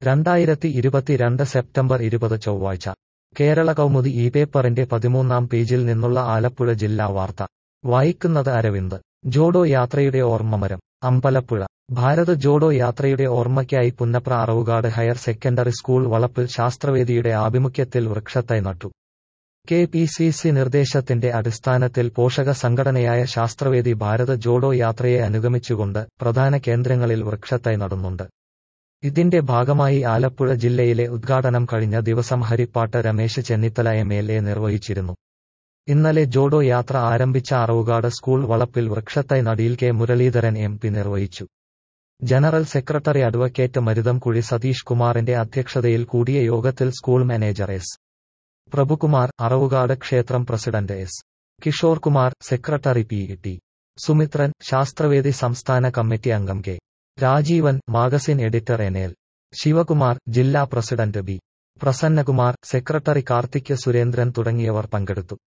രണ്ടായിരത്തി ഇരുപത്തിരണ്ട് സെപ്റ്റംബർ ഇരുപത് ചൊവ്വാഴ്ച കേരള കൗമുദി ഈ പേപ്പറിന്റെ പതിമൂന്നാം പേജിൽ നിന്നുള്ള ആലപ്പുഴ ജില്ലാ വാർത്ത വായിക്കുന്നത് അരവിന്ദ് ജോഡോ യാത്രയുടെ ഓർമ്മമരം അമ്പലപ്പുഴ ഭാരത് ജോഡോ യാത്രയുടെ ഓർമ്മയ്ക്കായി Punnapra Aravukad higher secondary school വളപ്പിൽ ശാസ്ത്രവേദിയുടെ ആഭിമുഖ്യത്തിൽ വൃക്ഷത്തൈ നട്ടു കെ പി സി സി നിർദ്ദേശത്തിന്റെ അടിസ്ഥാനത്തിൽ പോഷക സംഘടനയായ ശാസ്ത്രവേദി ഭാരത് ജോഡോ യാത്രയെ അനുഗമിച്ചുകൊണ്ട് പ്രധാന കേന്ദ്രങ്ങളിൽ വൃക്ഷത്തൈ നടുന്നുണ്ട് ഇതിന്റെ ഭാഗമായി ആലപ്പുഴ ജില്ലയിലെ ഉദ്ഘാടനം കഴിഞ്ഞ ദിവസം ഹരിപ്പാട്ട് Ramesh Chennithala M L A നിർവഹിച്ചിരുന്നു ഇന്നലെ ജോഡോ യാത്ര ആരംഭിച്ച അറവുകാട് സ്കൂൾ വളപ്പിൽ വൃക്ഷത്തൈ നടിയിൽ കെ മുരളീധരൻ എം പി നിർവഹിച്ചു general secretary advocate Maruthamkuzhi Satheesh കുമാറിന്റെ അധ്യക്ഷതയിൽ കൂടിയ യോഗത്തിൽ school manager S Prabhukumar Aravukad ക്ഷേത്രം president S Kishore Kumar secretary P T Sumithran Sasthravedi സംസ്ഥാന കമ്മിറ്റി അംഗം K Rajeevan magazine editor N L Sivakumar ജില്ലാ president B Prasannakumar secretary Karthik Surendran തുടങ്ങിയവർ പങ്കെടുത്തു